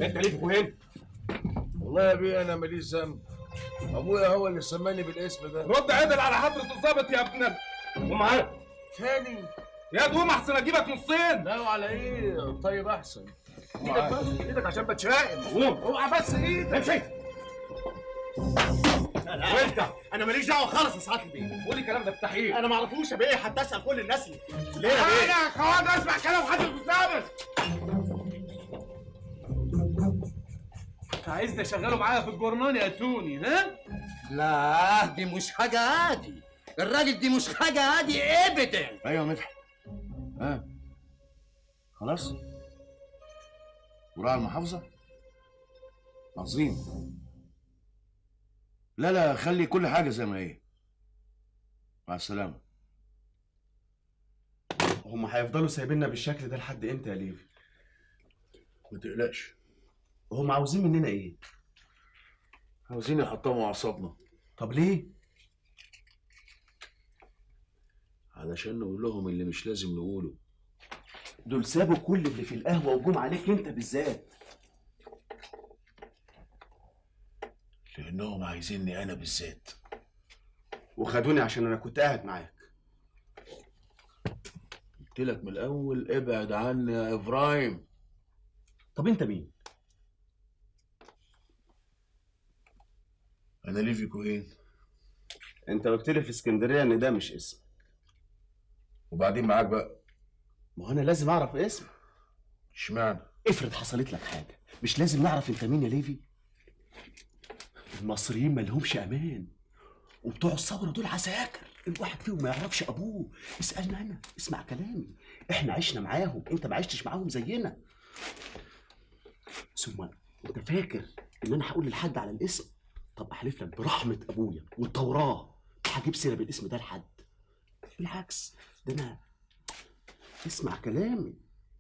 انت ليه في كوهين والله يا بيه انا ماليش ذنب ابويا هو اللي سماني بالاسم ده رد عدل على حضره الظابط يا ابن ومعاه تاني يا دوم احسن اجيبك نصين لا وعلى ايه طيب احسن ايدك بس ايدك عشان بتشائم قوم اوعى بس ايدك امشي وانت انا ماليش دعوه خالص يا سعاده البيه قولي الكلام ده افتح ايه انا ما اعرفوش يا بيه حتى اسال كل الناس اللي ليه يا بيه انا خواجه اسمع كلام حضره الظابط عايزني اشغله معايا في الجورنان يا توني ها لا دي مش حاجة عادي الراجل دي مش حاجة عادي ابدا ايوه مدحت ها خلاص وراء المحافظه عظيم لا لا خلي كل حاجه زي ما هي مع السلامه هم هيفضلوا سايبيننا بالشكل ده لحد امتى يا ليفي ما تقلقش هم عاوزين مننا ايه عاوزين يحطموا اعصابنا طب ليه علشان نقول لهم اللي مش لازم نقوله دول سابوا كل اللي في القهوه وجم عليك انت بالذات لانهم عايزيني انا بالذات وخدوني عشان انا كنت قاعد معاك قلت لك من الاول ابعد عني يا ابراهيم طب انت مين انا ليفي كوهين انت قلت لي في اسكندريه ان ده مش اسم وبعدين معاك بقى ما هو انا لازم اعرف اسم اشمعنى افرض حصلت لك حاجه مش لازم نعرف انت مين يا ليفي المصريين مالهمش امان وبتوع الثوره دول عساكر الواحد فيهم ما يعرفش ابوه اسالني انا اسمع كلامي احنا عشنا معاهم انت ما عشتش معاهم زينا ثم انت فاكر ان انا هقول لحد على الاسم طب احلف لك برحمه ابويا والتوراه هجيب سيره بالاسم ده لحد بالعكس ده انا اسمع كلامي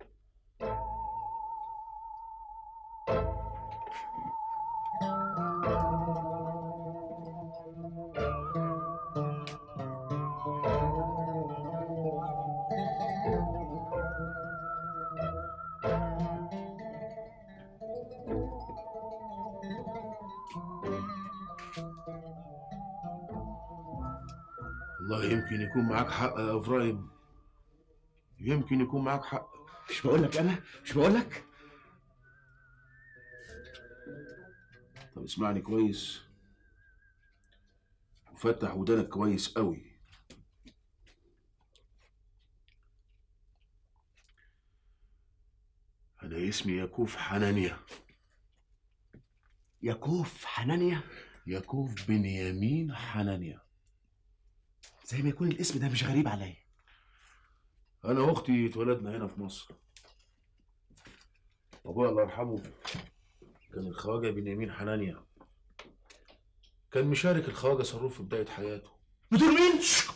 والله يمكن يكون معاك حق يا ابراهيم يمكن يكون معاك حق مش بقول لك انا مش بقول لك طب اسمعني كويس وفتح ودانك كويس قوي انا اسمي ياكوف حنانيا ياكوف حنانيا ياكوف بنيامين حنانيا زي ما يكون الاسم ده مش غريب عليا انا واختي اتولدنا هنا في مصر ابويا الله يرحمه كان الخواجه بنيامين حنانيا كان مشارك الخواجه صاروخ في بدايه حياته بتقول مين؟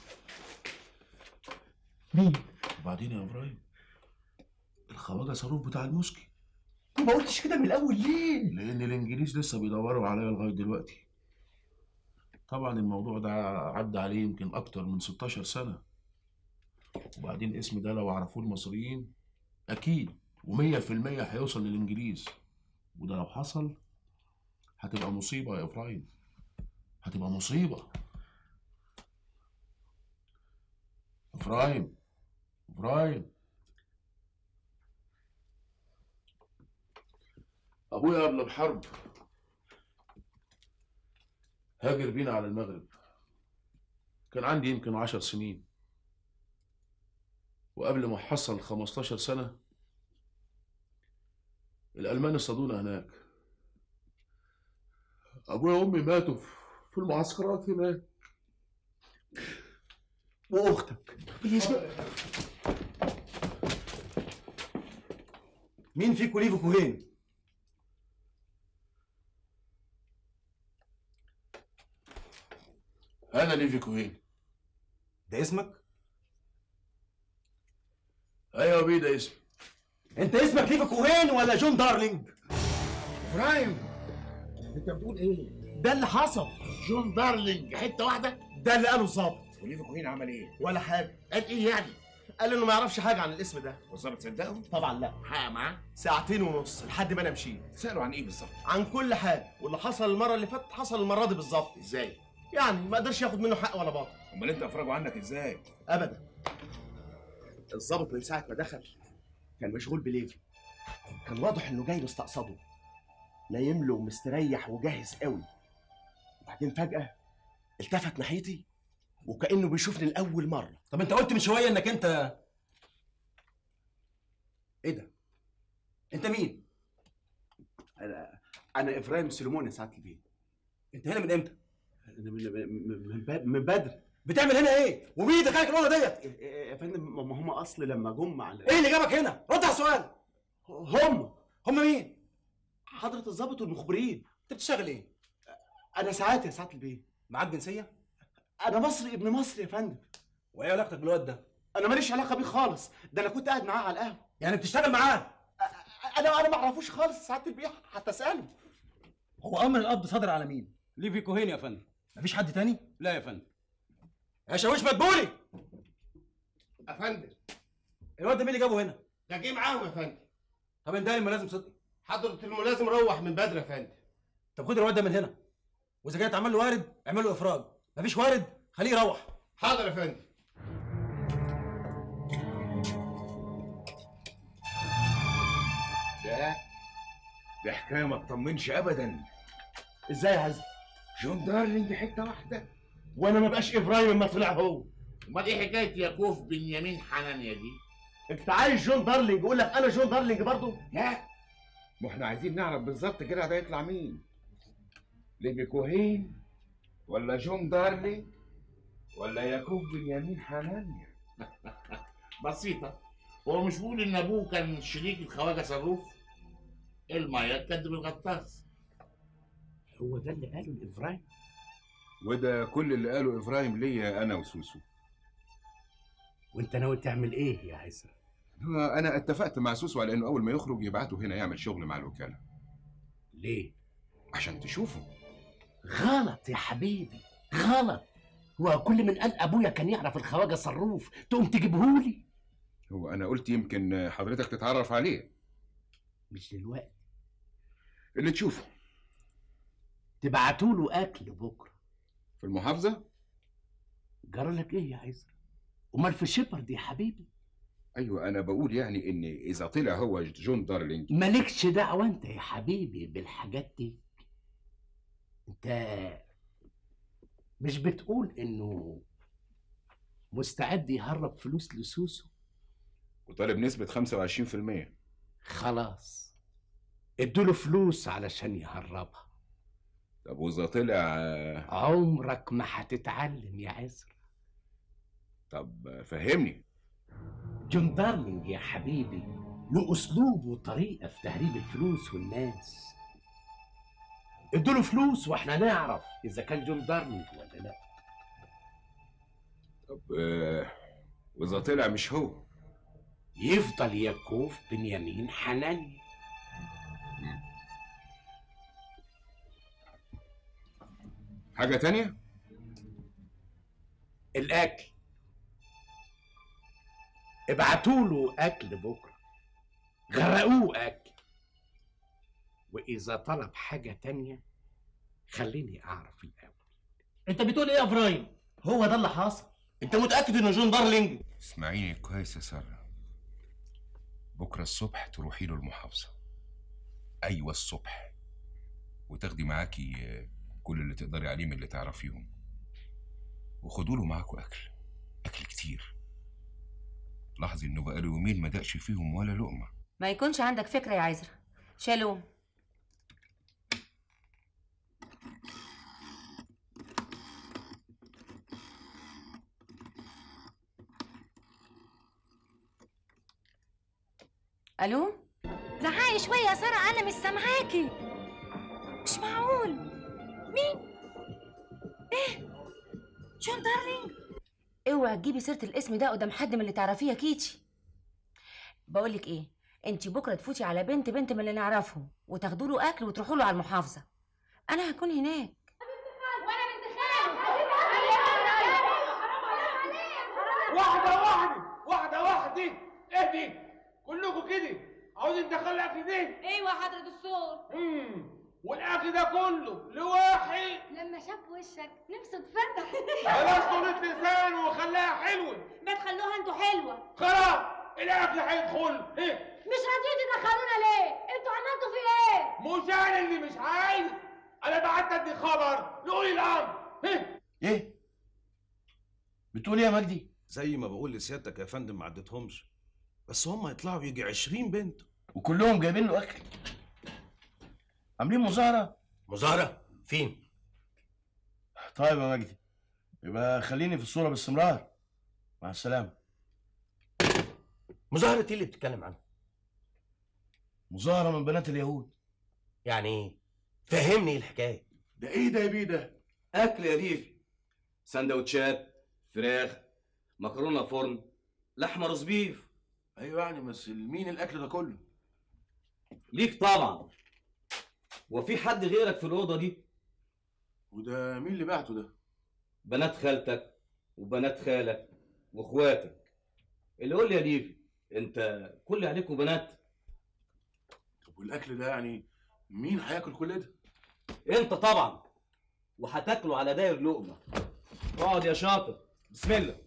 مين؟ وبعدين يا ابراهيم الخواجه صاروخ بتاع المسكي ما قلتش كده من الاول ليه؟ لان الانجليز لسه بيدوروا عليا لغايه دلوقتي طبعا الموضوع ده عدى عليه يمكن اكتر من 16 سنه وبعدين الاسم ده لو عرفوه المصريين اكيد ومية في المية هيوصل للانجليز وده لو حصل هتبقى مصيبة يا ابراهيم هتبقى مصيبة ابراهيم ابراهيم ابويا قبل الحرب هاجر بينا على المغرب كان عندي يمكن عشر سنين وقبل ما احصل 15 سنة الألمان اصطادونا هناك أبويا وأمي ماتوا في المعسكرات هناك واختك مين فيكم ليفي كوهين؟ أنا ليفي كوهين ده اسمك؟ أيوة بيه ده اسمي انت اسمك ليفي كوهين ولا جون دارلينج؟ ابراهيم انت بتقول ايه؟ ده اللي حصل جون دارلينج حته واحده ده اللي قاله الظابط وليفي كوهين عمل ايه؟ ولا حاجه قال ايه يعني؟ قال انه ما يعرفش حاجه عن الاسم ده والظابط صدقه طبعا لا حقق معاه ساعتين ونص لحد ما انا مشيت سألوا عن ايه بالظبط عن كل حاجه واللي حصل المره اللي فاتت حصل المره دي بالظبط ازاي يعني ما قدرش ياخد منه حق ولا باطل امال انت افرجوا عنك ازاي ابدا الظابط من ساعه ما دخل كان مشغول بليفي كان واضح انه جاي مستقصده نايم له ومستريح وجاهز قوي وبعدين فجاه التفت ناحيتي وكانه بيشوفني لاول مره طب انت قلت من شويه انك انت ايه ده انت مين انا انا افرايم سليمون يا سعاده البيت انت هنا من امتى من, من, من, ب- من بدر بتعمل هنا ايه ومين اللي دخلك الاوضه ديت إيه- إيه يا فندم ما هم اصل لما جم على ايه اللي جابك هنا رد على السؤال هم هم مين حضره الظابط والمخبرين انت بتشتغل ايه انا ساعات يا سعاده البيت معاك جنسيه انا مصري ابن مصر يا فندم وايه علاقتك بالواد ده انا ماليش علاقه بيه خالص ده انا كنت قاعد معاه على القهوه يعني بتشتغل معاه انا انا ما اعرفوش خالص سعاده البيت حتى اساله هو امر القبض صادر على مين ليفي كوهين يا فندم مفيش حد تاني لا يا فندم يا شاويش مدبولي يا فندم الواد ده مين اللي جابه هنا ده جه معاهم يا فندم طب انت الملازم صدقي حضرة الملازم روح من بدري يا فندم طب خد الواد ده من هنا واذا كانت عمل له وارد اعمل له افراج مفيش وارد خليه يروح حاضر يا فندم ده ده حكايه ما تطمنش ابدا ازاي يا عزيزي جون دارلينج حته واحده وانا ما بقاش ابراهيم لما طلع هو امال ايه حكايه ياكوف بنيامين حنانيا دي انت عايز جون دارلينج يقول لك انا جون دارلينج برضه لا ما احنا عايزين نعرف بالظبط كده ده يطلع مين ليفي كوهين ولا جون دارلينج ولا ياكوب بنيامين حنانيا بسيطة هو مش بيقول إن أبوه كان شريك الخواجة صاروف؟ المية تكدب الغطاس هو ده اللي قاله لابراهيم وده كل اللي قاله ابراهيم ليا انا وسوسو وانت ناوي تعمل ايه يا عزرا هو انا اتفقت مع سوسو على انه اول ما يخرج يبعته هنا يعمل شغل مع الوكاله ليه عشان تشوفه غلط يا حبيبي غلط هو كل من قال ابويا كان يعرف الخواجه صروف تقوم تجيبهولي هو انا قلت يمكن حضرتك تتعرف عليه مش دلوقتي اللي تشوفه تبعتوله اكل بكره في المحافظه جرى لك ايه يا عزرا امال في شيبرد يا حبيبي ايوه انا بقول يعني ان اذا طلع هو جون دارلينج مالكش دعوه انت يا حبيبي بالحاجات دي انت مش بتقول انه مستعد يهرب فلوس لسوسو وطالب نسبه 25% خلاص ادوله فلوس علشان يهربها طب واذا طلع عمرك ما هتتعلم يا عزرا طب فهمني جون دارلينج يا حبيبي له اسلوب وطريقه في تهريب الفلوس والناس ادوله فلوس واحنا نعرف اذا كان جون دارلينج ولا لا طب آه، واذا طلع مش هو يفضل يكوف بنيامين حناني حاجه تانية الاكل ابعتوله اكل بكره غرقوه اكل واذا طلب حاجه تانية خليني اعرف الاول انت بتقول ايه يا ابراهيم هو ده اللي حصل انت متاكد انه جون دارلينج اسمعيني كويس يا ساره بكره الصبح تروحي له المحافظه ايوه الصبح وتاخدي معاكي آه، كل اللي تقدري عليه من اللي تعرفيهم وخدوا له معاكوا اكل اكل كتير لاحظي انه بقاله يومين ما دقش فيهم ولا لقمه ما يكونش عندك فكرة يا عزرا شالوم الو زعقي شوية يا سارة أنا مش سامعاكي مش معقول مين؟ إيه؟ جون دارلينج؟ اوعي تجيبي سيرة الاسم ده قدام حد من اللي تعرفيه يا كيتشي بقولك ايه انتي بكره تفوتي على بنت بنت من اللي نعرفهم وتاخدوا له اكل وتروحوا له على المحافظه انا هكون هناك واحدة واحدة واحدة واحدة اهدي كلكم كده عاوزين تدخلوا الاكل ده ايوه حضرة الصوت امم والاكل ده كله لواحد لما شاف وشك نفسه اتفتح بلاش طولة لسان وخليها حلوة ما تخلوها انتوا حلوه خلاص الاكل هيدخل ايه مش راضيين تدخلونا ليه انتوا عملتوا في ايه مش انا اللي مش عايز انا بعت ادي خبر لأولي الامر ايه ايه بتقول ايه يا مجدي زي ما بقول لسيادتك يا فندم ما عدتهمش بس هم يطلعوا يجي 20 بنت وكلهم جايبين له اكل عاملين مظاهره مظاهرة فين؟ طيب يا مجدي يبقى خليني في الصوره باستمرار مع السلامه مظاهرة ايه اللي بتتكلم عنها؟ مظاهره من بنات اليهود يعني ايه؟ فهمني ايه الحكاية ده ايه ده يا بيه ده اكل يا ريفي سندوتشات فراخ مكرونه فرن لحمه روز بيف ايوه يعني بس مين الاكل ده كله ليك طبعا وفي حد غيرك في الاوضه دي وده مين اللي بعته ده بنات خالتك وبنات خالك واخواتك اللي قول لي يا ليفي انت كل عليكم بنات طب والاكل ده يعني مين هياكل كل ده انت طبعا وهتاكلوا على داير لقمه اقعد يا شاطر بسم الله